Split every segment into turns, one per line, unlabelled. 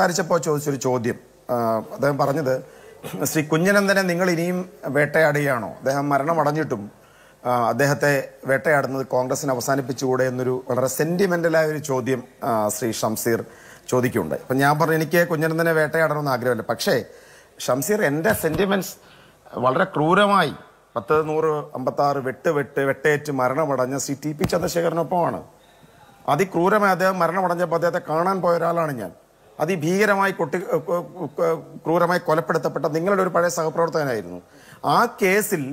സംസാരിച്ചപ്പോൾ ചോദിച്ചൊരു ചോദ്യം ആ, അദ്ദേഹം പറഞ്ഞത് ശ്രീ കുഞ്ഞനന്ദനെ നിങ്ങൾ ഇനിയും വേട്ടയാടുകയാണോ അദ്ദേഹം മരണമടഞ്ഞിട്ടും ആ, അദ്ദേഹത്തെ വേട്ടയാടുന്നത് കോൺഗ്രസിന് അവസാനിപ്പിച്ചുകൂടെ എന്നൊരു വളരെ സെന്റിമെന്റലായ ഒരു ചോദ്യം ആ, ശ്രീ ഷംസീർ ചോദിക്കുകയുണ്ടായി അപ്പം ഞാൻ പറഞ്ഞു എനിക്ക് കുഞ്ഞനന്ദനെ വേട്ടയാടണമെന്ന് ആഗ്രഹമില്ല പക്ഷേ ഷംസീർ എൻ്റെ സെന്റിമെന്റ്സ് വളരെ ക്രൂരമായി പത്ത് നൂറ് അമ്പത്താറ് വെട്ട് വെട്ട് വെട്ടേറ്റ് മരണമടഞ്ഞ ശ്രീ ടി പി ചന്ദ്രശേഖരനൊപ്പമാണ് അതിക്രൂരമായി അദ്ദേഹം മരണമടഞ്ഞപ്പോൾ അദ്ദേഹത്തെ കാണാൻ പോയ ഒരാളാണ് ഞാൻ അതിഭീകരമായി കൊട്ടി കൊ- കൊ- ക്രൂരമായി കൊലപ്പെടുത്തപ്പെട്ട നിങ്ങളുടെ ഒരു പഴയ സഹപ്രവർത്തകനായിരുന്നു ആ കേസിൽ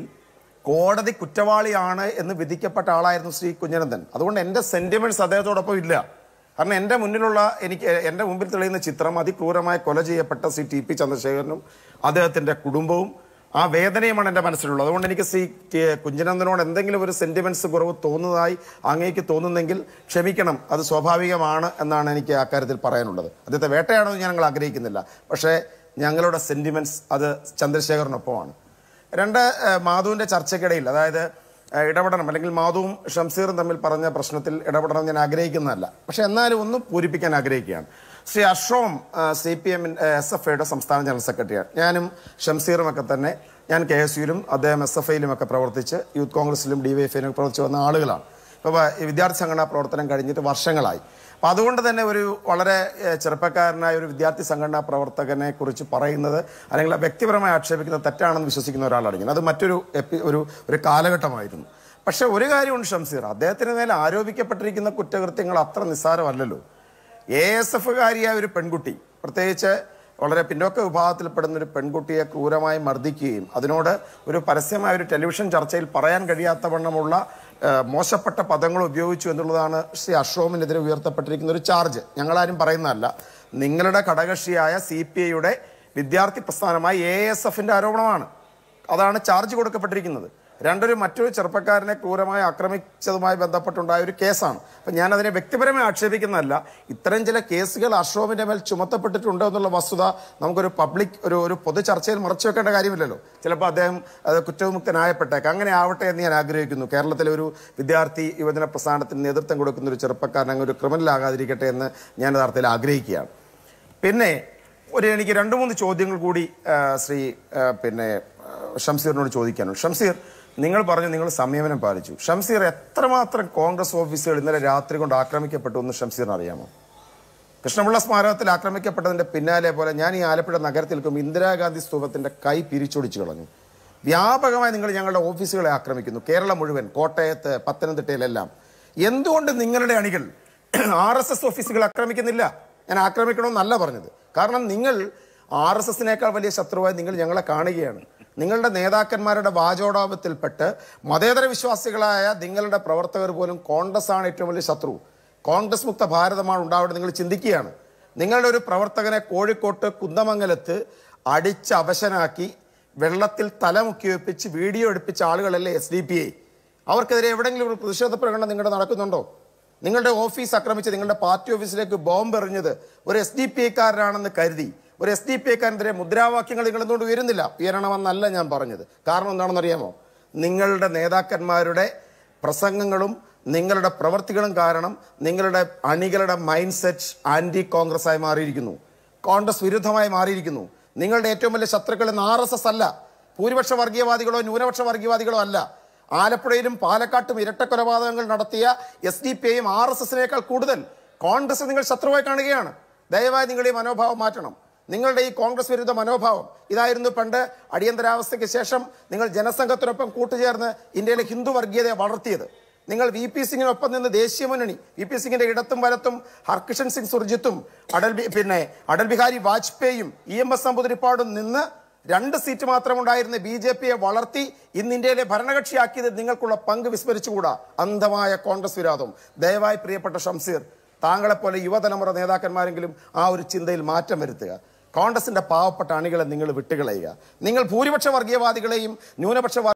കോടതി കുറ്റവാളിയാണ് എന്ന് വിധിക്കപ്പെട്ട ആളായിരുന്നു ശ്രീ കുഞ്ഞനന്ദൻ അതുകൊണ്ട് എൻ്റെ സെന്റിമെന്റ്സ് അദ്ദേഹത്തോടൊപ്പം ഇല്ല കാരണം എൻ്റെ മുന്നിലുള്ള എനിക്ക് എൻ്റെ മുമ്പിൽ തെളിയുന്ന ചിത്രം അതിക്രൂരമായി കൊല ചെയ്യപ്പെട്ട ശ്രീ ടി പി ചന്ദ്രശേഖരനും അദ്ദേഹത്തിൻ്റെ കുടുംബവും ആ വേദനയുമാണ് എൻ്റെ മനസ്സിലുള്ളത് അതുകൊണ്ട് എനിക്ക് ശ്രീ ടി- കുഞ്ഞനന്ദനോട് എന്തെങ്കിലും ഒരു സെന്റിമെന്റ്സ് കുറവ് തോന്നുന്നതായി അങ്ങേക്ക് തോന്നുന്നെങ്കിൽ ക്ഷമിക്കണം അത് സ്വാഭാവികമാണ് എന്നാണ് എനിക്ക് അക്കാര്യത്തിൽ പറയാനുള്ളത് അദ്ദേഹത്തെ വേട്ടയാണെന്ന് ഞങ്ങൾ ആഗ്രഹിക്കുന്നില്ല പക്ഷേ ഞങ്ങളുടെ സെന്റിമെന്റ്സ് അത് ചന്ദ്രശേഖരനൊപ്പമാണ് രണ്ട് ഏഹ്, മാധുവിന്റെ ചർച്ചയ്ക്കിടയിൽ അതായത് ഏഹ്, ഇടപെടണം അല്ലെങ്കിൽ മാധുവും ഷംസീറും തമ്മിൽ പറഞ്ഞ പ്രശ്നത്തിൽ ഇടപെടണം ഞാൻ ആഗ്രഹിക്കുന്നതല്ല പക്ഷെ എന്നാലും ഒന്ന് പൂരിപ്പിക്കാൻ ആഗ്രഹിക്കുകയാണ് ശ്രീ അഷ്റോം C P M S F ഐയുടെ സംസ്ഥാന ജനറൽ സെക്രട്ടറിയാണ് ഞാനും ഷംസീറും ഒക്കെ തന്നെ ഞാൻ കെ എസ് യുയിലും അദ്ദേഹം എസ് എഫ് ഐയിലും ഒക്കെ പ്രവർത്തിച്ച് യൂത്ത് കോൺഗ്രസിലും ഡി വൈ എഫ് ഐയിലും പ്രവർത്തിച്ച് വന്ന ആളുകളാണ് ഇപ്പോൾ വിദ്യാർത്ഥി സംഘടനാ പ്രവർത്തനം കഴിഞ്ഞിട്ട് വർഷങ്ങളായി അപ്പം അതുകൊണ്ട് തന്നെ ഒരു വളരെ ഏഹ്, ചെറുപ്പക്കാരനായ ഒരു വിദ്യാർത്ഥി സംഘടനാ പ്രവർത്തകനെ കുറിച്ച് പറയുന്നത് അല്ലെങ്കിൽ ആ വ്യക്തിപരമായി ആക്ഷേപിക്കുന്നത് തെറ്റാണെന്ന് വിശ്വസിക്കുന്ന ഒരാളാണ് ഞാൻ അത് മറ്റൊരു എപ്പി ഒരു ഒരു കാലഘട്ടമായിരുന്നു പക്ഷെ ഒരു കാര്യമുണ്ട് ഷംസീർ അദ്ദേഹത്തിന് മേലെ ആരോപിക്കപ്പെട്ടിരിക്കുന്ന കുറ്റകൃത്യങ്ങൾ അത്ര നിസ്സാരമല്ലല്ലോ എ എസ് എഫുകാരിയായ ഒരു പെൺകുട്ടി പ്രത്യേകിച്ച് വളരെ പിന്നോക്ക വിഭാഗത്തിൽപ്പെടുന്ന ഒരു പെൺകുട്ടിയെ ക്രൂരമായി മർദ്ദിക്കുകയും അതിനോട് ഒരു പരസ്യമായ ഒരു ടെലിവിഷൻ ചർച്ചയിൽ പറയാൻ കഴിയാത്ത വണ്ണമുള്ള ഏഹ്, മോശപ്പെട്ട പദങ്ങൾ ഉപയോഗിച്ചു എന്നുള്ളതാണ് ശ്രീ അഷോമിനെതിരെ ഉയർത്തപ്പെട്ടിരിക്കുന്ന ഒരു ചാർജ് ഞങ്ങളാരും പറയുന്നതല്ല നിങ്ങളുടെ ഘടകകക്ഷിയായ സി പി ഐയുടെ വിദ്യാർത്ഥി പ്രസ്ഥാനമായ എ എസ് എഫിന്റെ ആരോപണമാണ് അതാണ് ചാർജ് കൊടുക്കപ്പെട്ടിരിക്കുന്നത് രണ്ടൊരു മറ്റൊരു ചെറുപ്പക്കാരനെ ക്രൂരമായി ആക്രമിച്ചതുമായി ബന്ധപ്പെട്ടുണ്ടായ ഒരു കേസാണ് അപ്പം ഞാൻ അതിനെ വ്യക്തിപരമായി ആക്ഷേപിക്കുന്നതല്ല ഇത്തരം ചില കേസുകൾ അഷോമിന്റെ മേൽ ചുമത്തപ്പെട്ടിട്ടുണ്ട് എന്നുള്ള വസ്തുത നമുക്കൊരു പബ്ലിക് ഒരു ഒരു പൊതു ചർച്ചയിൽ മറച്ചു വെക്കേണ്ട കാര്യമില്ലല്ലോ ചിലപ്പോൾ അദ്ദേഹം അത് കുറ്റവിമുക്തനായപ്പെട്ടേക്ക് അങ്ങനെ ആവട്ടെ എന്ന് ഞാൻ ആഗ്രഹിക്കുന്നു കേരളത്തിലെ ഒരു വിദ്യാർത്ഥി യുവജന പ്രസ്ഥാനത്തിന് നേതൃത്വം കൊടുക്കുന്ന ഒരു ചെറുപ്പക്കാരൻ അങ്ങ് ഒരു ക്രിമിനൽ ആകാതിരിക്കട്ടെ എന്ന് ഞാൻ യഥാർത്ഥത്തിൽ ആഗ്രഹിക്കുകയാണ് പിന്നെ ഒരു എനിക്ക് രണ്ട് മൂന്ന് ചോദ്യങ്ങൾ കൂടി ആ, ശ്രീ ആ, പിന്നെ ആ, ഷംസീറിനോട് ചോദിക്കാനുണ്ട് ഷംസീർ നിങ്ങൾ പറഞ്ഞു നിങ്ങൾ സംയമനം പാലിച്ചു ഷംസീർ എത്രമാത്രം കോൺഗ്രസ് ഓഫീസുകൾ ഇന്നലെ രാത്രി കൊണ്ട് ആക്രമിക്കപ്പെട്ടു എന്ന് ഷംസീറിന് അറിയാമോ കൃഷ്ണപിള്ള സ്മാരകത്തിൽ ആക്രമിക്കപ്പെട്ടതിന്റെ പിന്നാലെ പോലെ ഞാൻ ഈ ആലപ്പുഴ നഗരത്തിൽ നിൽക്കുമ്പോൾ ഇന്ദിരാഗാന്ധി സ്തൂപത്തിന്റെ കൈ പിരിച്ചൊടിച്ചു കളഞ്ഞു വ്യാപകമായി നിങ്ങൾ ഞങ്ങളുടെ ഓഫീസുകളെ ആക്രമിക്കുന്നു കേരളം മുഴുവൻ കോട്ടയത്ത് പത്തനംതിട്ടയിലെല്ലാം എന്തുകൊണ്ട് നിങ്ങളുടെ അണികൾ ആർ എസ് എസ് ഓഫീസുകൾ ആക്രമിക്കുന്നില്ല ഞാൻ ആക്രമിക്കണമെന്നല്ല പറഞ്ഞത് കാരണം നിങ്ങൾ ആർ എസ് എസിനേക്കാൾ വലിയ ശത്രുവായി നിങ്ങൾ ഞങ്ങളെ കാണുകയാണ് നിങ്ങളുടെ നേതാക്കന്മാരുടെ വാചോടാപത്തിൽപ്പെട്ട് മതേതര വിശ്വാസികളായ നിങ്ങളുടെ പ്രവർത്തകർ പോലും കോൺഗ്രസ് ആണ് ഏറ്റവും വലിയ ശത്രു കോൺഗ്രസ് മുക്ത ഭാരതമാണ് ഉണ്ടാവേണ്ടത് നിങ്ങൾ ചിന്തിക്കുകയാണ് നിങ്ങളുടെ ഒരു പ്രവർത്തകനെ കോഴിക്കോട്ട് കുന്നമംഗലത്ത് അടിച്ച് അവശനാക്കി വെള്ളത്തിൽ തലമുക്കി വെപ്പിച്ച് വീഡിയോ എടുപ്പിച്ച ആളുകളല്ലേ എസ് ഡി പി ഐ അവർക്കെതിരെ എവിടെയെങ്കിലും ഒരു പ്രതിഷേധ പ്രകടനം നിങ്ങളുടെ നടക്കുന്നുണ്ടോ നിങ്ങളുടെ ഓഫീസ് ആക്രമിച്ച് നിങ്ങളുടെ പാർട്ടി ഓഫീസിലേക്ക് ബോംബ് എറിഞ്ഞത് ഒരു എസ് ഡി പി ഐക്കാരനാണെന്ന് കരുതി ഒരു എസ് ഡി പി ഐക്കാരനെതിരെ മുദ്രാവാക്യങ്ങൾ നിങ്ങൾ എന്തുകൊണ്ട് ഉയരുന്നില്ല ഉയരണമെന്നല്ല ഞാൻ പറഞ്ഞത് കാരണം എന്താണെന്ന് അറിയാമോ നിങ്ങളുടെ നേതാക്കന്മാരുടെ പ്രസംഗങ്ങളും നിങ്ങളുടെ പ്രവർത്തികളും കാരണം നിങ്ങളുടെ അണികളുടെ മൈൻഡ് സെറ്റ് ആന്റി കോൺഗ്രസ് ആയി മാറിയിരിക്കുന്നു കോൺഗ്രസ് വിരുദ്ധമായി മാറിയിരിക്കുന്നു നിങ്ങളുടെ ഏറ്റവും വലിയ ശത്രുക്കൾ ഇന്ന് ആർ എസ് എസ് അല്ല ഭൂരിപക്ഷ വർഗീയവാദികളോ ന്യൂനപക്ഷ വർഗീയവാദികളോ അല്ല ആലപ്പുഴയിലും പാലക്കാട്ടും ഇരട്ട കൊലപാതകങ്ങൾ നടത്തിയ എസ് ഡി പി ഐയും ആർ എസ് എസിനേക്കാൾ കൂടുതൽ കോൺഗ്രസ് നിങ്ങൾ ശത്രുവായി കാണുകയാണ് ദയവായി നിങ്ങൾ ഈ മനോഭാവം മാറ്റണം നിങ്ങളുടെ ഈ കോൺഗ്രസ് വിരുദ്ധ മനോഭാവം ഇതായിരുന്നു പണ്ട് അടിയന്തരാവസ്ഥയ്ക്ക് ശേഷം നിങ്ങൾ ജനസംഘത്തിനൊപ്പം കൂട്ടുചേർന്ന് ഇന്ത്യയിലെ ഹിന്ദു വർഗീയതയെ വളർത്തിയത് നിങ്ങൾ വി പി സിംഗിനൊപ്പം നിന്ന് ദേശീയ മുന്നണി വി പി സിംഗിന്റെ ഇടത്തും വലത്തും ഹർകിഷൻ സിംഗ് സുർജിത്തും അടൽ ബി- പിന്നെ അടൽ ബിഹാരി വാജ്പേയിയും ഇ എം എസ് നമ്പൂതിരിപ്പാടും നിന്ന് രണ്ട് സീറ്റ് മാത്രം ഉണ്ടായിരുന്ന ബി ജെ പിയെ വളർത്തി ഇന്ന് ഇന്ത്യയിലെ ഭരണകക്ഷിയാക്കിയത് നിങ്ങൾക്കുള്ള പങ്ക് വിസ്മരിച്ചുകൂടാ അന്ധമായ കോൺഗ്രസ് വിരോധം ദയവായി പ്രിയപ്പെട്ട ഷംസീർ താങ്കളെപ്പോലെ യുവതലമുറ നേതാക്കന്മാരെങ്കിലും ആ ഒരു ചിന്തയിൽ മാറ്റം വരുത്തുക കോൺഗ്രസിന്റെ പാവപ്പെട്ട അണികളെ നിങ്ങൾ വിട്ടുകളയുക നിങ്ങൾ ഭൂരിപക്ഷ വർഗീയവാദികളെയും ന്യൂനപക്ഷ